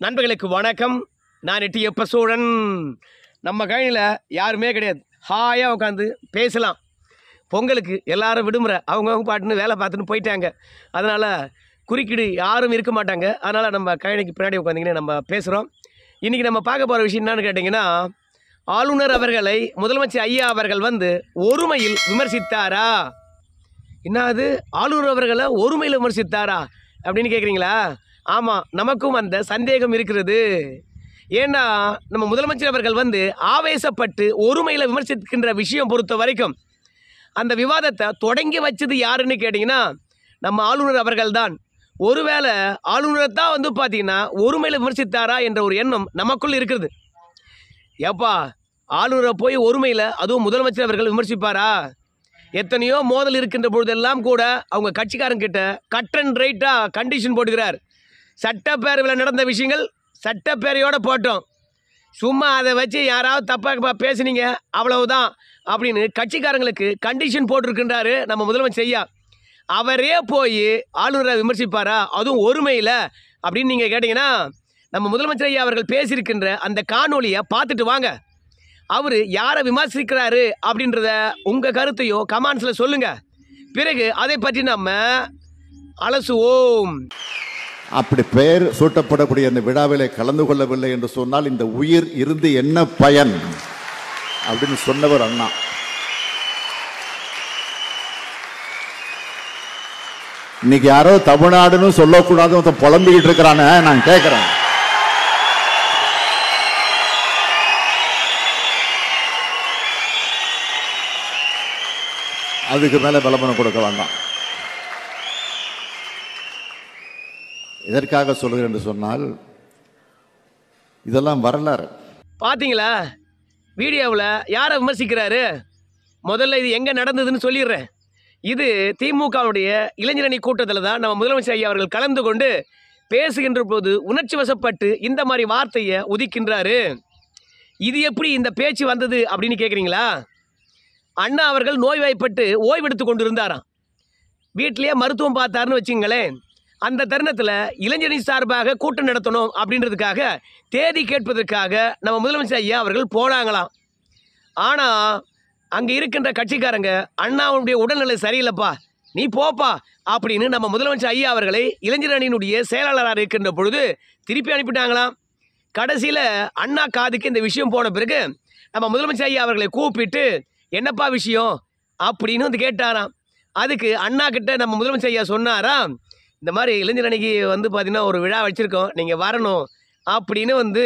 நண்பர்களுக்கு வணக்கம் நான் எட்டியப்ப சோழன் நம்ம கழனியில் யாருமே கிடையாது ஹாயாக உட்காந்து பேசலாம் பொங்கலுக்கு எல்லாரும் விடுமுறை அவங்கவுங்க பாட்டுன்னு வேலை பார்த்துன்னு போயிட்டாங்க அதனால் குறுக்கீடு யாரும் இருக்க மாட்டாங்க அதனால் நம்ம கழனிக்கு பின்னாடி உட்காந்திங்கன்னு நம்ம பேசுகிறோம் இன்றைக்கி நம்ம பார்க்க போகிற விஷயம் என்னன்னு கேட்டிங்கன்னா ஆளுநர் அவர்களை முதலமைச்சர் ஐயா அவர்கள் வந்து ஒருமையில் விமர்சித்தாரா என்னது ஆளுநர் அவர்களை ஒருமையில் விமர்சித்தாரா அப்படின்னு கேட்குறீங்களா ஆமாம் நமக்கும் அந்த சந்தேகம் இருக்கிறது ஏன்னா நம்ம முதலமைச்சர் அவர்கள் வந்து ஆவேசப்பட்டு ஒருமையில் விமர்சிக்கின்ற விஷயம் பொறுத்த வரைக்கும் அந்த விவாதத்தை தொடங்கி வச்சது யாருன்னு கேட்டிங்கன்னா நம்ம ஆளுநர் அவர்கள்தான் ஒருவேளை ஆளுநரை தான் வந்து பார்த்தீங்கன்னா ஒருமையில் விமர்சித்தாரா என்ற ஒரு எண்ணம் நமக்குள் இருக்குது ஏப்பா ஆளுநரை போய் ஒருமையில் அதுவும் முதலமைச்சர் அவர்கள் விமர்சிப்பாரா எத்தனையோ மோதல் இருக்கின்ற பொழுதெல்லாம் கூட அவங்க கட்சிக்காரங்கிட்ட கட் அண்ட் ரைட்டாக கண்டிஷன் போட்டுக்கிறார் சட்டப்பேரவையில் நடந்த விஷயங்கள் சட்டப்பேரவையோட போட்டோம் சும்மா அதை வச்சு யாராவது தப்பாக பேசுனீங்க அவ்வளவுதான் அப்படின்னு கட்சிக்காரங்களுக்கு கண்டிஷன் போட்டிருக்கின்றாரு நம்ம முதலமைச்சர் ஐயா அவரே போய் ஆளுநரை விமர்சிப்பாரா அதுவும் ஒருமையில் அப்படின்னு நீங்கள் கேட்டிங்கன்னா நம்ம முதலமைச்சர் ஐயா அவர்கள் பேசியிருக்கின்ற அந்த காணொளியை பார்த்துட்டு வாங்க அவர் யாரை விமர்சிக்கிறாரு அப்படின்றத உங்கள் கருத்தையும் கமெண்ட்ஸில் சொல்லுங்கள் பிறகு அதை பற்றி நம்ம அலசுவோம் அப்படி பெயர் சூட்டப்படக்கூடிய அந்த விழாவிலே கலந்து கொள்ளவில்லை என்று சொன்னால் இந்த உயிர் இருந்து என்ன பயன் அப்படின்னு சொன்னவர் அண்ணா இன்னைக்கு யாரோ தமிழ்நாடுன்னு சொல்லக்கூடாது ஒருத்தன் புலம்பிக்கிட்டு இருக்கிறானே நான் கேட்கிறேன் அதுக்கு மேல விளம்பரம் கொடுக்க வேண்டாம் எதற்காக சொல்கிறேன் என்று சொன்னால் இதெல்லாம் வரலாறு பார்த்தீங்களா வீடியோவில் யாரை விமர்சிக்கிறாரு முதல்ல இது எங்கே நடந்ததுன்னு சொல்லிடுறேன் இது திமுகவுடைய இளைஞரணி கூட்டத்தில் தான் நம்ம முதலமைச்சர் ஐயா அவர்கள் கலந்து கொண்டு பேசுகின்ற போது உணர்ச்சி வசப்பட்டு இந்த மாதிரி வார்த்தையை உதிக்கின்றாரு இது எப்படி இந்த பேச்சு வந்தது அப்படின்னு கேட்குறீங்களா அண்ணா அவர்கள் நோய்வாய்ப்பட்டு ஓய்வெடுத்து கொண்டு இருந்தாராம் வீட்டிலேயே மருத்துவம் பார்த்தாருன்னு வச்சுங்களேன் அந்த தருணத்தில் இளைஞரணி சார்பாக கூட்டம் நடத்தணும் அப்படின்றதுக்காக தேதி கேட்பதற்காக நம்ம முதலமைச்சர் ஐயா அவர்கள் போனாங்களாம் ஆனால் அங்கே இருக்கின்ற கட்சிக்காரங்க அண்ணாவுடைய உடல்நிலை சரியில்லைப்பா நீ போப்பா அப்படின்னு நம்ம முதலமைச்சர் ஐயா அவர்களை இளைஞர் அணியினுடைய செயலாளராக இருக்கின்ற பொழுது திருப்பி அனுப்பிட்டாங்களாம் கடைசியில் அண்ணா காதுக்கு இந்த விஷயம் போன பிறகு நம்ம முதலமைச்சர் ஐயா அவர்களை கூப்பிட்டு என்னப்பா விஷயம் அப்படின்னு வந்து கேட்டாராம் அதுக்கு அண்ணா கிட்ட நம்ம முதலமைச்சர் ஐயா சொன்னாராம் இந்த மாதிரி இளைஞர் அணிக்கு வந்து பார்த்தீங்கன்னா ஒரு விழா வச்சுருக்கோம் நீங்கள் வரணும் அப்படின்னு வந்து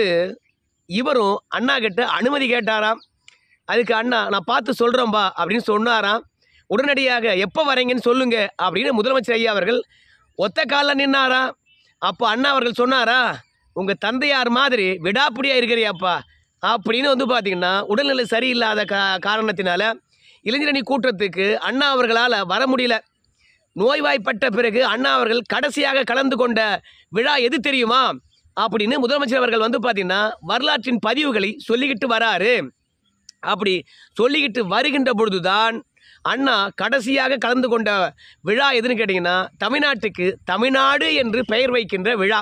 இவரும் அண்ணா கிட்ட அனுமதி கேட்டாராம் அதுக்கு அண்ணா நான் பார்த்து சொல்கிறேன்பா அப்படின்னு சொன்னாராம் உடனடியாக எப்போ வரீங்கன்னு சொல்லுங்க அப்படின்னு முதலமைச்சர் ஐயா அவர்கள் ஒத்த காலில் நின்னாராம் அப்போ அண்ணா அவர்கள் சொன்னாரா உங்கள் தந்தையார் மாதிரி விடாப்பிடியாக இருக்கிறியாப்பா அப்படின்னு வந்து பார்த்தீங்கன்னா உடல்நிலை சரியில்லாத கா காரணத்தினால இளைஞரணி கூட்டத்துக்கு அண்ணா அவர்களால் வர முடியல நோய்வாய்ப்பட்ட பிறகு அண்ணா அவர்கள் கடைசியாக கலந்து கொண்ட விழா எது தெரியுமா அப்படின்னு முதலமைச்சர் அவர்கள் வந்து பார்த்தீங்கன்னா வரலாற்றின் பதிவுகளை சொல்லிக்கிட்டு வராரு அப்படி சொல்லிக்கிட்டு வருகின்ற பொழுதுதான் அண்ணா கடைசியாக கலந்து கொண்ட விழா எதுன்னு கேட்டிங்கன்னா தமிழ்நாட்டுக்கு தமிழ்நாடு என்று பெயர் வைக்கின்ற விழா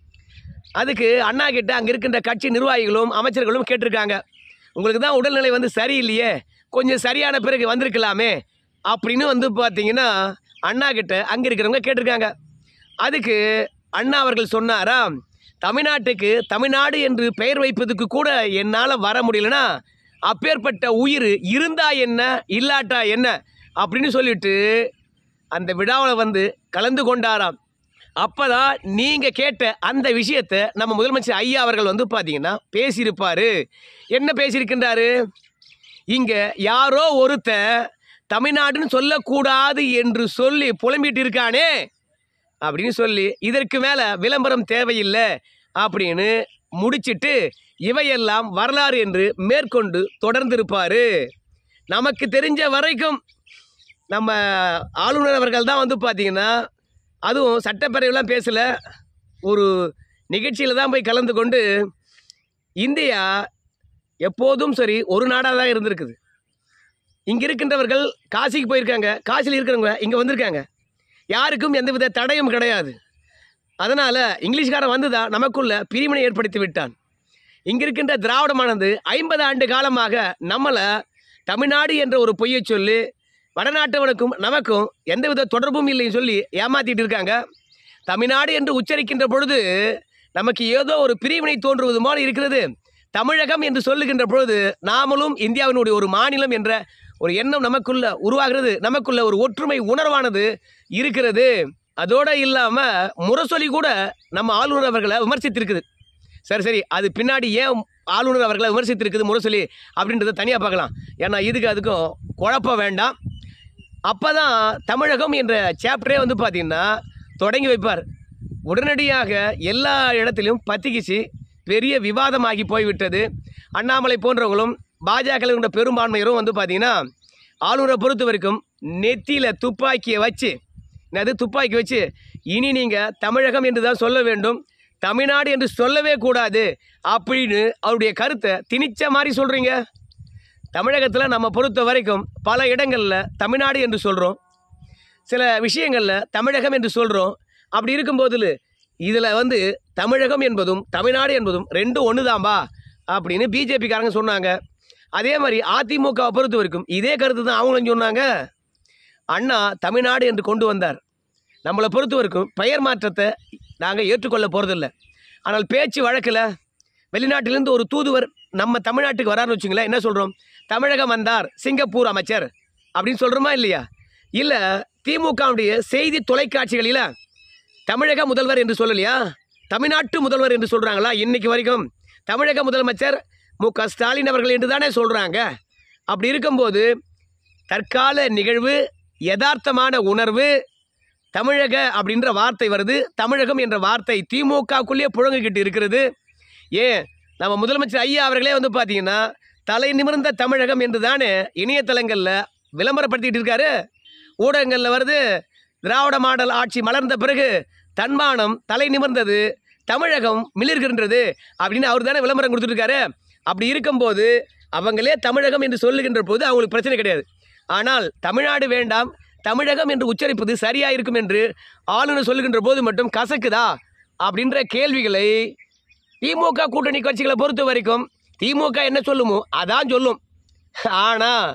அதுக்கு அண்ணா கிட்ட அங்கே இருக்கின்ற கட்சி நிர்வாகிகளும் அமைச்சர்களும் கேட்டிருக்காங்க உங்களுக்கு தான் உடல்நிலை வந்து சரியில்லையே கொஞ்சம் சரியான பிறகு வந்திருக்கலாமே அப்படின்னு வந்து பார்த்தீங்கன்னா அண்ணா கிட்ட அங்கே இருக்கிறவங்க கேட்டிருக்காங்க அதுக்கு அண்ணா அவர்கள் சொன்னாரா தமிழ்நாட்டுக்கு தமிழ்நாடு என்று பெயர் வைப்பதுக்கு கூட என்னால் வர முடியலனா அப்பேற்பட்ட உயிர் இருந்தா என்ன இல்லாட்டா என்ன அப்படின்னு சொல்லிட்டு அந்த விழாவில் வந்து கலந்து கொண்டாராம் அப்பதான் நீங்க கேட்ட அந்த விஷயத்தை நம்ம முதலமைச்சர் ஐயா அவர்கள் வந்து பார்த்தீங்கன்னா பேசியிருப்பாரு என்ன பேசியிருக்கின்றாரு இங்க யாரோ ஒருத்தன் தமிழ்நாடுன்னு சொல்லக்கூடாது என்று சொல்லி புலம்பிட்டு இருக்கானே அப்படின்னு சொல்லி இதற்கு மேலே விளம்பரம் தேவையில்லை அப்படின்னு முடிச்சிட்டு இவையெல்லாம் வரலாறு என்று மேற்கொண்டு தொடர்ந்திருப்பாரு நமக்கு தெரிஞ்ச வரைக்கும் நம்ம ஆளுநர் அவர்கள் தான் வந்து பார்த்தீங்கன்னா அதுவும் சட்டப்பேரவைலாம் பேசல ஒரு நிகழ்ச்சியில் தான் போய் கலந்து கொண்டு இந்தியா எப்போதும் சரி ஒரு நாடாக தான் இருந்திருக்குது இங்கே இருக்கின்றவர்கள் காசிக்கு போயிருக்காங்க காசியில் இருக்கிறவங்க இங்கே வந்திருக்காங்க யாருக்கும் எந்தவித தடையும் கிடையாது அதனால் இங்கிலீஷ்காரன் வந்து தான் நமக்குள்ள பிரிவினை ஏற்படுத்தி விட்டான் இங்கே இருக்கின்ற திராவிடமானது ஐம்பது ஆண்டு காலமாக நம்மளை தமிழ்நாடு என்ற ஒரு பொய்யை சொல்லி வடநாட்டவனுக்கும் நமக்கும் எந்தவித தொடர்பும் இல்லைன்னு சொல்லி ஏமாத்திட்டு இருக்காங்க தமிழ்நாடு என்று உச்சரிக்கின்ற பொழுது நமக்கு ஏதோ ஒரு பிரிவினை தோன்றுவது போல இருக்கிறது தமிழகம் என்று சொல்லுகின்ற பொழுது நாமளும் இந்தியாவினுடைய ஒரு மாநிலம் என்ற ஒரு எண்ணம் நமக்குள்ள உருவாகிறது நமக்குள்ள ஒரு ஒற்றுமை உணர்வானது இருக்கிறது அதோட இல்லாமல் முரசொலி கூட நம்ம ஆளுநர் அவர்களை விமர்சித்திருக்குது சரி சரி அது பின்னாடி ஏன் ஆளுநர் அவர்களை விமர்சித்திருக்குது முரசொலி அப்படின்றத தனியாக பார்க்கலாம் ஏன்னா இதுக்கு அதுக்கும் குழப்பம் வேண்டாம் அப்போ தான் தமிழகம் என்ற சாப்டரே வந்து பார்த்திங்கன்னா தொடங்கி வைப்பார் உடனடியாக எல்லா இடத்திலும் பத்திக்கிச்சு பெரிய விவாதமாகி போய்விட்டது அண்ணாமலை போன்றவங்களும் பாஜக பெரும்பான்மையரும் வந்து பார்த்திங்கன்னா ஆளுநரை பொறுத்த வரைக்கும் நெத்தியில் துப்பாக்கியை வச்சு என்னது துப்பாக்கி வச்சு இனி நீங்கள் தமிழகம் என்று தான் சொல்ல வேண்டும் தமிழ்நாடு என்று சொல்லவே கூடாது அப்படின்னு அவருடைய கருத்தை திணிச்ச மாதிரி சொல்கிறீங்க தமிழகத்தில் நம்ம பொறுத்த வரைக்கும் பல இடங்களில் தமிழ்நாடு என்று சொல்கிறோம் சில விஷயங்களில் தமிழகம் என்று சொல்கிறோம் அப்படி இருக்கும்போது இதில் வந்து தமிழகம் என்பதும் தமிழ்நாடு என்பதும் ரெண்டும் ஒன்று தான்பா அப்படின்னு பிஜேபிக்காரங்க சொன்னாங்க அதே மாதிரி அதிமுகவை பொறுத்த வரைக்கும் இதே கருத்து தான் அவங்களும் சொன்னாங்க அண்ணா தமிழ்நாடு என்று கொண்டு வந்தார் நம்மளை பொறுத்த வரைக்கும் பெயர் மாற்றத்தை நாங்கள் ஏற்றுக்கொள்ள போகிறதில்ல ஆனால் பேச்சு வழக்கில் வெளிநாட்டிலேருந்து ஒரு தூதுவர் நம்ம தமிழ்நாட்டுக்கு வராருன்னு வச்சுங்களேன் என்ன சொல்கிறோம் தமிழகம் வந்தார் சிங்கப்பூர் அமைச்சர் அப்படின்னு சொல்கிறோமா இல்லையா இல்லை திமுகவுடைய செய்தி தொலைக்காட்சிகளில் தமிழக முதல்வர் என்று சொல்லலையா தமிழ்நாட்டு முதல்வர் என்று சொல்கிறாங்களா இன்னைக்கு வரைக்கும் தமிழக முதலமைச்சர் மு க ஸ்டாலின் அவர்கள் என்று தானே சொல்கிறாங்க அப்படி இருக்கும்போது தற்கால நிகழ்வு யதார்த்தமான உணர்வு தமிழக அப்படின்ற வார்த்தை வருது தமிழகம் என்ற வார்த்தை திமுகக்குள்ளேயே புழங்கிக்கிட்டு இருக்கிறது ஏன் நம்ம முதலமைச்சர் ஐயா அவர்களே வந்து பார்த்தீங்கன்னா தலை நிமிர்ந்த தமிழகம் என்று தானே இணையதளங்களில் விளம்பரப்படுத்திட்டு இருக்காரு ஊடகங்களில் வருது திராவிட மாடல் ஆட்சி மலர்ந்த பிறகு தன்மானம் தலை நிமிர்ந்தது தமிழகம் மிளிர்கின்றது அப்படின்னு அவர் தானே விளம்பரம் கொடுத்துருக்காரு அப்படி இருக்கும்போது அவங்களே தமிழகம் என்று சொல்லுகின்ற போது அவங்களுக்கு பிரச்சனை கிடையாது ஆனால் தமிழ்நாடு வேண்டாம் தமிழகம் என்று உச்சரிப்பது சரியா இருக்கும் என்று ஆளுநர் சொல்லுகின்ற போது மட்டும் கசக்குதா அப்படின்ற கேள்விகளை திமுக கூட்டணி கட்சிகளை பொறுத்த வரைக்கும் திமுக என்ன சொல்லுமோ அதான் சொல்லும் ஆனால்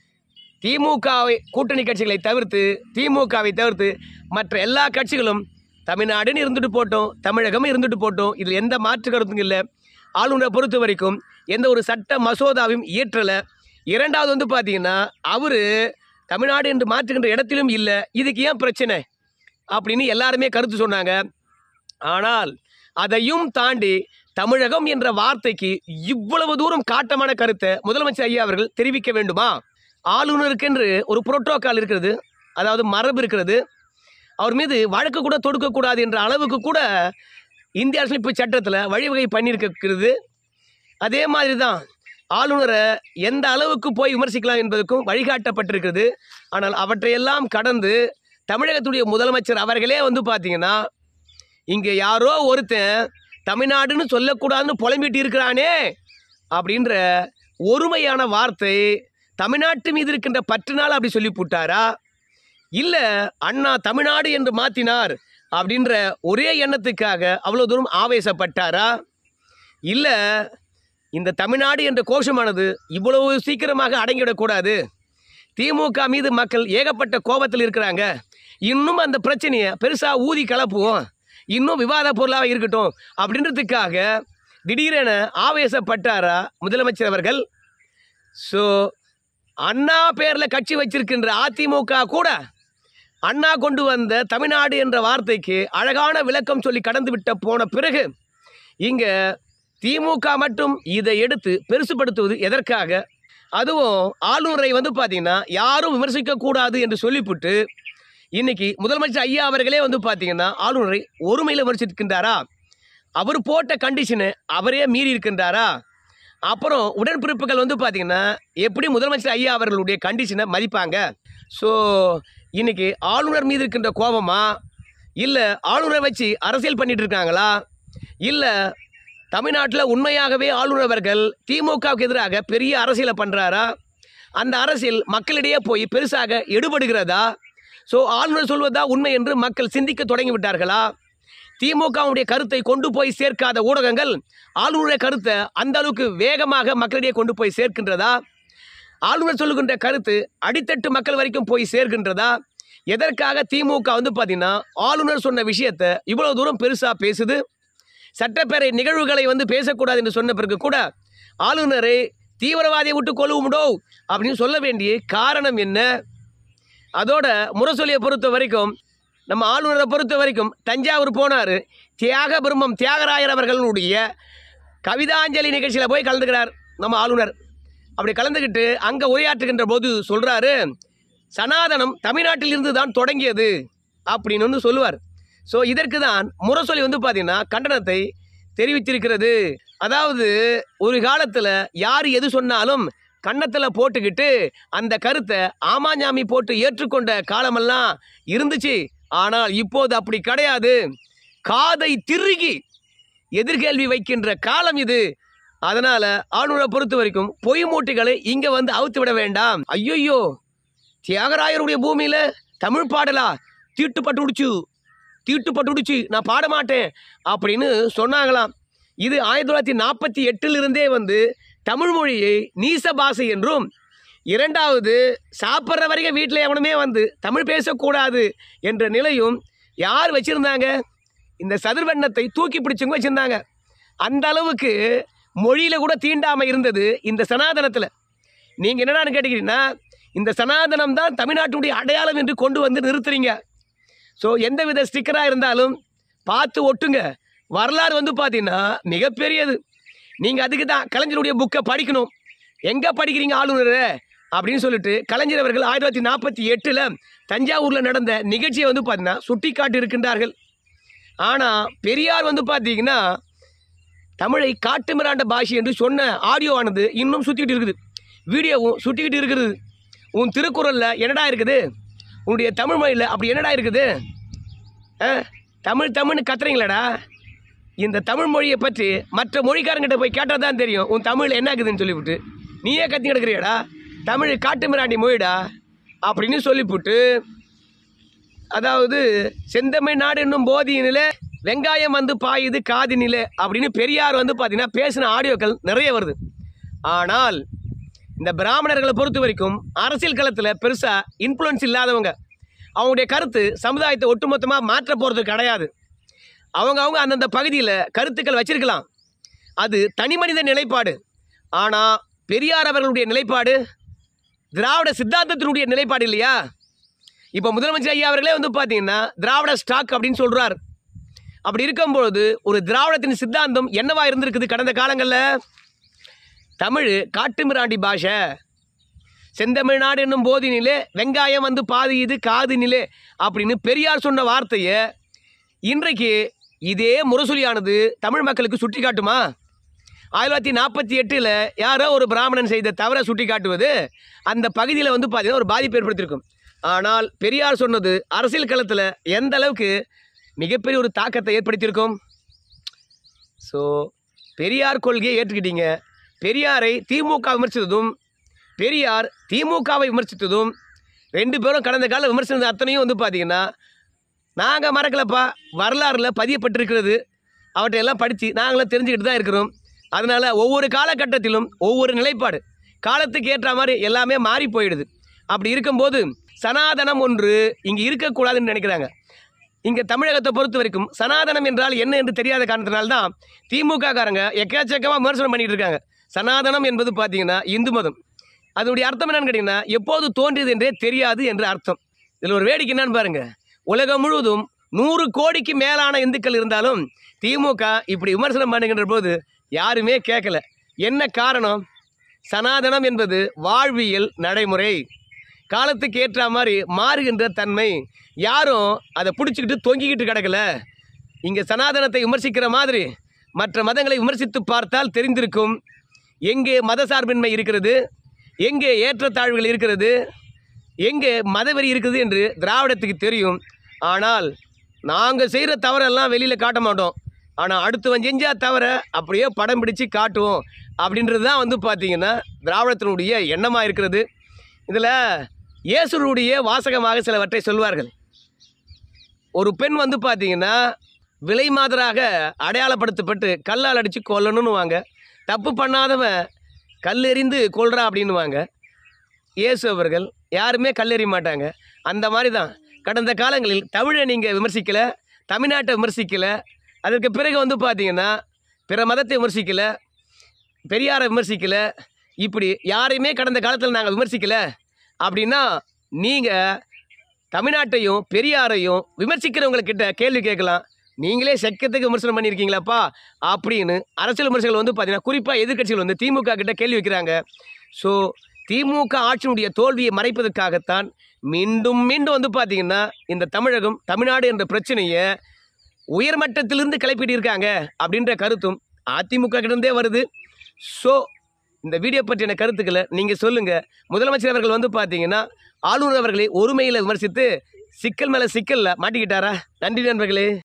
திமுகவை கூட்டணி கட்சிகளை தவிர்த்து திமுகவை தவிர்த்து மற்ற எல்லா கட்சிகளும் தமிழ்நாடுன்னு இருந்துட்டு போட்டோம் தமிழகம் இருந்துட்டு போட்டோம் இதில் எந்த மாற்று கருத்தும் இல்லை ஆளுநரை பொறுத்த வரைக்கும் எந்த ஒரு சட்ட மசோதாவையும் இயற்றலை இரண்டாவது வந்து பார்த்தீங்கன்னா அவர் தமிழ்நாடு என்று மாற்றுகின்ற இடத்திலும் இல்லை இதுக்கு ஏன் பிரச்சனை அப்படின்னு எல்லாருமே கருத்து சொன்னாங்க ஆனால் அதையும் தாண்டி தமிழகம் என்ற வார்த்தைக்கு இவ்வளவு தூரம் காட்டமான கருத்தை முதலமைச்சர் ஐயா அவர்கள் தெரிவிக்க வேண்டுமா ஆளுநருக்கென்று ஒரு புரோட்டோக்கால் இருக்கிறது அதாவது மரபு இருக்கிறது அவர் மீது வழக்கு கூட தொடுக்கக்கூடாது என்ற அளவுக்கு கூட இந்திய அரசியலமைப்பு சட்டத்தில் வழிவகை பண்ணியிருக்கிறது அதே மாதிரி தான் ஆளுநரை எந்த அளவுக்கு போய் விமர்சிக்கலாம் என்பதற்கும் வழிகாட்டப்பட்டிருக்கிறது ஆனால் அவற்றையெல்லாம் கடந்து தமிழகத்துடைய முதலமைச்சர் அவர்களே வந்து பார்த்தீங்கன்னா இங்கே யாரோ ஒருத்தன் தமிழ்நாடுன்னு சொல்லக்கூடாதுன்னு புலம்பிட்டு இருக்கிறானே அப்படின்ற ஒருமையான வார்த்தை தமிழ்நாட்டு மீது இருக்கின்ற பற்றுனால அப்படி சொல்லி போட்டாரா இல்லை அண்ணா தமிழ்நாடு என்று மாற்றினார் அப்படின்ற ஒரே எண்ணத்துக்காக அவ்வளோ தூரம் ஆவேசப்பட்டாரா இல்லை இந்த தமிழ்நாடு என்ற கோஷமானது இவ்வளவு சீக்கிரமாக அடங்கிவிடக்கூடாது திமுக மீது மக்கள் ஏகப்பட்ட கோபத்தில் இருக்கிறாங்க இன்னும் அந்த பிரச்சனையை பெருசாக ஊதி கலப்புவோம் இன்னும் விவாத பொருளாக இருக்கட்டும் அப்படின்றதுக்காக திடீரென ஆவேசப்பட்டாரா முதலமைச்சர் அவர்கள் ஸோ அண்ணா பேரில் கட்சி வச்சிருக்கின்ற அதிமுக கூட அண்ணா கொண்டு வந்த தமிழ்நாடு என்ற வார்த்தைக்கு அழகான விளக்கம் சொல்லி கடந்து விட்ட போன பிறகு இங்கே திமுக மட்டும் இதை எடுத்து பெருசுப்படுத்துவது எதற்காக அதுவும் ஆளுநரை வந்து பார்த்தீங்கன்னா யாரும் விமர்சிக்கக்கூடாது என்று சொல்லிவிட்டு இன்னைக்கு முதலமைச்சர் ஐயா அவர்களே வந்து பார்த்தீங்கன்னா ஆளுநரை ஒருமையில் விமர்சிக்கின்றாரா அவர் போட்ட கண்டிஷனை அவரே மீறி இருக்கின்றாரா அப்புறம் உடன்பிறப்புகள் வந்து பார்த்தீங்கன்னா எப்படி முதலமைச்சர் ஐயா அவர்களுடைய கண்டிஷனை மதிப்பாங்க ஸோ இன்னைக்கு ஆளுநர் மீது இருக்கின்ற கோபமா இல்லை ஆளுநரை வச்சு அரசியல் பண்ணிட்டு இருக்காங்களா இல்லை தமிழ்நாட்டில் உண்மையாகவே ஆளுநர் அவர்கள் திமுகவுக்கு எதிராக பெரிய அரசியலை பண்ணுறாரா அந்த அரசியல் மக்களிடையே போய் பெருசாக எடுபடுகிறதா ஸோ ஆளுநர் சொல்வதா உண்மை என்று மக்கள் சிந்திக்க தொடங்கி விட்டார்களா திமுகவுடைய கருத்தை கொண்டு போய் சேர்க்காத ஊடகங்கள் ஆளுநருடைய கருத்தை அந்த அளவுக்கு வேகமாக மக்களிடையே கொண்டு போய் சேர்க்கின்றதா ஆளுநர் சொல்லுகின்ற கருத்து அடித்தட்டு மக்கள் வரைக்கும் போய் சேர்க்கின்றதா எதற்காக திமுக வந்து பார்த்தீங்கன்னா ஆளுநர் சொன்ன விஷயத்தை இவ்வளவு தூரம் பெருசாக பேசுது சட்டப்பேரவை நிகழ்வுகளை வந்து பேசக்கூடாது என்று சொன்ன பிறகு கூட ஆளுநரை தீவிரவாதியை விட்டு கொள்ளுமுடோ அப்படின்னு சொல்ல வேண்டிய காரணம் என்ன அதோட முரசொலியை பொறுத்த வரைக்கும் நம்ம ஆளுநரை பொறுத்த வரைக்கும் தஞ்சாவூர் போனார் தியாக பிரம்மம் தியாகராயர் அவர்களுடைய கவிதாஞ்சலி நிகழ்ச்சியில் போய் கலந்துக்கிறார் நம்ம ஆளுநர் அப்படி கலந்துக்கிட்டு அங்கே உரையாற்றுகின்ற போது சொல்கிறாரு சனாதனம் தமிழ்நாட்டில் இருந்து தான் தொடங்கியது அப்படின்னு வந்து சொல்லுவார் ஸோ இதற்கு தான் முரசொலி வந்து பார்த்தீங்கன்னா கண்டனத்தை தெரிவித்திருக்கிறது அதாவது ஒரு காலத்தில் யார் எது சொன்னாலும் கன்னத்தில் போட்டுக்கிட்டு அந்த கருத்தை ஆமாஞ்சாமி போட்டு ஏற்றுக்கொண்ட காலமெல்லாம் இருந்துச்சு ஆனால் இப்போது அப்படி கிடையாது காதை திருகி எதிர்கேள்வி வைக்கின்ற காலம் இது அதனால ஆளுநரை பொறுத்த வரைக்கும் பொய் மூட்டைகளை இங்க வந்து அவுத்து விட வேண்டாம் ஐயோ தியாகராயருடைய பூமியில தமிழ் பாடலா தீட்டுப்பட்டு உடிச்சு தீட்டுப்பட்டு உடிச்சு நான் பாட மாட்டேன் அப்படின்னு சொன்னாங்களாம் இது ஆயிரத்தி தொள்ளாயிரத்தி நாற்பத்தி எட்டிலிருந்தே வந்து தமிழ் மொழியை நீச பாஷை என்றும் இரண்டாவது சாப்பிட்ற வரைக்கும் வீட்டில் எவனுமே வந்து தமிழ் பேசக்கூடாது என்ற நிலையும் யார் வச்சுருந்தாங்க இந்த சதுர்வண்ணத்தை தூக்கி பிடிச்சவங்க வச்சுருந்தாங்க அந்த அளவுக்கு மொழியில் கூட தீண்டாமல் இருந்தது இந்த சனாதனத்தில் நீங்கள் என்னடான்னு கேட்டுக்கிறீங்கன்னா இந்த சனாதனம் தான் தமிழ்நாட்டுடைய அடையாளம் என்று கொண்டு வந்து நிறுத்துறீங்க ஸோ எந்தவித ஸ்டிக்கராக இருந்தாலும் பார்த்து ஒட்டுங்க வரலாறு வந்து பார்த்தீங்கன்னா மிகப்பெரியது நீங்கள் அதுக்கு தான் கலைஞருடைய புக்கை படிக்கணும் எங்கே படிக்கிறீங்க ஆளுநர் அப்படின்னு சொல்லிட்டு கலைஞர் அவர்கள் ஆயிரத்தி தொள்ளாயிரத்தி நாற்பத்தி எட்டில் தஞ்சாவூரில் நடந்த நிகழ்ச்சியை வந்து பார்த்தீங்கன்னா சுட்டி காட்டி இருக்கின்றார்கள் ஆனால் பெரியார் வந்து பார்த்தீங்கன்னா தமிழை காட்டுமிராண்ட பாஷை என்று சொன்ன ஆடியோ ஆனது இன்னும் சுற்றிக்கிட்டு இருக்குது வீடியோவும் சுற்றிக்கிட்டு இருக்குது உன் திருக்குறளில் என்னடா இருக்குது உன்னுடைய தமிழ் மொழியில் அப்படி என்னடா இருக்குது ஆ? தமிழ் தமிழ்னு கத்துறீங்களாடா இந்த தமிழ் மொழியை பற்றி மற்ற மொழிக்காரங்கிட்ட போய் கேட்டால் தான் தெரியும் உன் தமிழ் என்ன இருக்குதுன்னு சொல்லிவிட்டு நீயே கத்தி கிடக்குறியாடா தமிழ் காட்டுமிராண்டி மொழிடா அப்படின்னு சொல்லிவிட்டு அதாவது செந்தமிழ் நாடு என்னும் போதியினிலே வெங்காயம் வந்து பாயுது காதினிலே அப்படின்னு பெரியார் வந்து பார்த்தீங்கன்னா பேசின ஆடியோக்கள் நிறைய வருது ஆனால் இந்த பிராமணர்களை பொறுத்த வரைக்கும் அரசியல் களத்தில் பெருசாக இன்ஃப்ளூயன்ஸ் இல்லாதவங்க அவங்களுடைய கருத்து சமுதாயத்தை ஒட்டுமொத்தமாக மாற்ற போகிறது கிடையாது அவங்க அவங்க அந்தந்த பகுதியில் கருத்துக்கள் வச்சிருக்கலாம் அது தனி மனித நிலைப்பாடு ஆனால் பெரியார் அவர்களுடைய நிலைப்பாடு திராவிட சித்தாந்தத்தினுடைய நிலைப்பாடு இல்லையா இப்போ முதலமைச்சர் ஐயா அவர்களே வந்து பார்த்தீங்கன்னா திராவிட ஸ்டாக் அப்படின்னு சொல்கிறார் அப்படி இருக்கும்பொழுது ஒரு திராவிடத்தின் சித்தாந்தம் என்னவா இருந்திருக்குது கடந்த காலங்களில் தமிழ் காட்டுமிராண்டி பாஷை செந்தமிழ்நாடு என்னும் போதினிலே வெங்காயம் வந்து பாதி இது காது நிலே அப்படின்னு பெரியார் சொன்ன வார்த்தையை இன்றைக்கு இதே முரசொலியானது தமிழ் மக்களுக்கு சுட்டி காட்டுமா ஆயிரத்தி தொள்ளாயிரத்தி நாற்பத்தி எட்டில் யாரோ ஒரு பிராமணன் செய்த தவறை சுட்டி காட்டுவது அந்த பகுதியில் வந்து பார்த்தீங்கன்னா ஒரு பாதிப்பு ஏற்படுத்தியிருக்கும் ஆனால் பெரியார் சொன்னது அரசியல் களத்தில் எந்த அளவுக்கு மிகப்பெரிய ஒரு தாக்கத்தை ஏற்படுத்தியிருக்கும் ஸோ பெரியார் கொள்கையை ஏற்றுக்கிட்டீங்க பெரியாரை திமுக விமர்சித்ததும் பெரியார் திமுகவை விமர்சித்ததும் ரெண்டு பேரும் கடந்த கால விமர்சனது அத்தனையும் வந்து பார்த்தீங்கன்னா நாங்கள் மறக்கலப்பா வரலாறில் பதியப்பட்டிருக்கிறது அவற்றை எல்லாம் படித்து நாங்களும் தெரிஞ்சுக்கிட்டு தான் இருக்கிறோம் அதனால் ஒவ்வொரு காலகட்டத்திலும் ஒவ்வொரு நிலைப்பாடு காலத்துக்கு ஏற்ற மாதிரி எல்லாமே மாறி போயிடுது அப்படி இருக்கும்போது சனாதனம் ஒன்று இங்கே இருக்கக்கூடாதுன்னு நினைக்கிறாங்க இங்கே தமிழகத்தை பொறுத்த வரைக்கும் சனாதனம் என்றால் என்ன என்று தெரியாத காரணத்தினால்தான் திமுக காரங்க எக்கச்சக்கமாக விமர்சனம் பண்ணிட்டு இருக்காங்க சனாதனம் என்பது பார்த்தீங்கன்னா இந்து மதம் அதனுடைய அர்த்தம் என்னன்னு கேட்டிங்கன்னா எப்போது தோன்றியது என்றே தெரியாது என்ற அர்த்தம் இதில் ஒரு வேடிக்கை என்னன்னு பாருங்க உலகம் முழுவதும் நூறு கோடிக்கு மேலான இந்துக்கள் இருந்தாலும் திமுக இப்படி விமர்சனம் பண்ணுகின்ற போது யாருமே கேட்கல என்ன காரணம் சனாதனம் என்பது வாழ்வியல் நடைமுறை காலத்துக்கு ஏற்ற மாதிரி மாறுகின்ற தன்மை யாரும் அதை பிடிச்சிக்கிட்டு தொங்கிக்கிட்டு கிடக்கல இங்கே சனாதனத்தை விமர்சிக்கிற மாதிரி மற்ற மதங்களை விமர்சித்து பார்த்தால் தெரிந்திருக்கும் எங்கே மதசார்பின்மை இருக்கிறது எங்கே ஏற்றத்தாழ்வுகள் இருக்கிறது எங்கே மதவெறி இருக்குது என்று திராவிடத்துக்கு தெரியும் ஆனால் நாங்கள் செய்கிற தவறெல்லாம் வெளியில் காட்ட மாட்டோம் ஆனால் அடுத்தவன் செஞ்சா தவிர அப்படியே படம் பிடிச்சு காட்டுவோம் அப்படின்றது தான் வந்து பார்த்தீங்கன்னா திராவிடத்தினுடைய எண்ணமாக இருக்கிறது இதில் இயேசுடைய வாசகமாக சிலவற்றை சொல்வார்கள் ஒரு பெண் வந்து பார்த்தீங்கன்னா விலை மாதராக அடையாளப்படுத்தப்பட்டு கல்லால் அடித்து கொல்லணும்னு வாங்க தப்பு பண்ணாதவன் கல்லெறிந்து கொல்றா அப்படின்னுவாங்க இயேசு அவர்கள் யாருமே கல்லெறிய மாட்டாங்க அந்த மாதிரி தான் கடந்த காலங்களில் தமிழை நீங்கள் விமர்சிக்கலை தமிழ்நாட்டை விமர்சிக்கலை அதற்கு பிறகு வந்து பார்த்தீங்கன்னா பிற மதத்தை விமர்சிக்கலை பெரியாரை விமர்சிக்கலை இப்படி யாரையுமே கடந்த காலத்தில் நாங்கள் விமர்சிக்கலை அப்படின்னா நீங்கள் தமிழ்நாட்டையும் பெரியாரையும் விமர்சிக்கிறவங்கக்கிட்ட கேள்வி கேட்கலாம் நீங்களே செக்கத்துக்கு விமர்சனம் பண்ணியிருக்கீங்களாப்பா அப்படின்னு அரசியல் விமர்சகர்கள் வந்து பார்த்தீங்கன்னா குறிப்பாக எதிர்க்கட்சிகள் வந்து திமுக கிட்ட கேள்வி வைக்கிறாங்க ஸோ திமுக ஆட்சியினுடைய தோல்வியை மறைப்பதற்காகத்தான் மீண்டும் மீண்டும் வந்து பார்த்தீங்கன்னா இந்த தமிழகம் தமிழ்நாடு என்ற பிரச்சனையை உயர்மட்டத்திலிருந்து கிளப்பிட்டு இருக்காங்க அப்படின்ற கருத்தும் அதிமுக கிட்டே வருது ஸோ இந்த வீடியோ பற்றின கருத்துக்களை நீங்கள் சொல்லுங்கள் முதலமைச்சர் அவர்கள் வந்து பார்த்தீங்கன்னா ஆளுநர் அவர்களை ஒருமையில் விமர்சித்து சிக்கல் மேலே சிக்கலில் மாட்டிக்கிட்டாரா நன்றி நண்பர்களே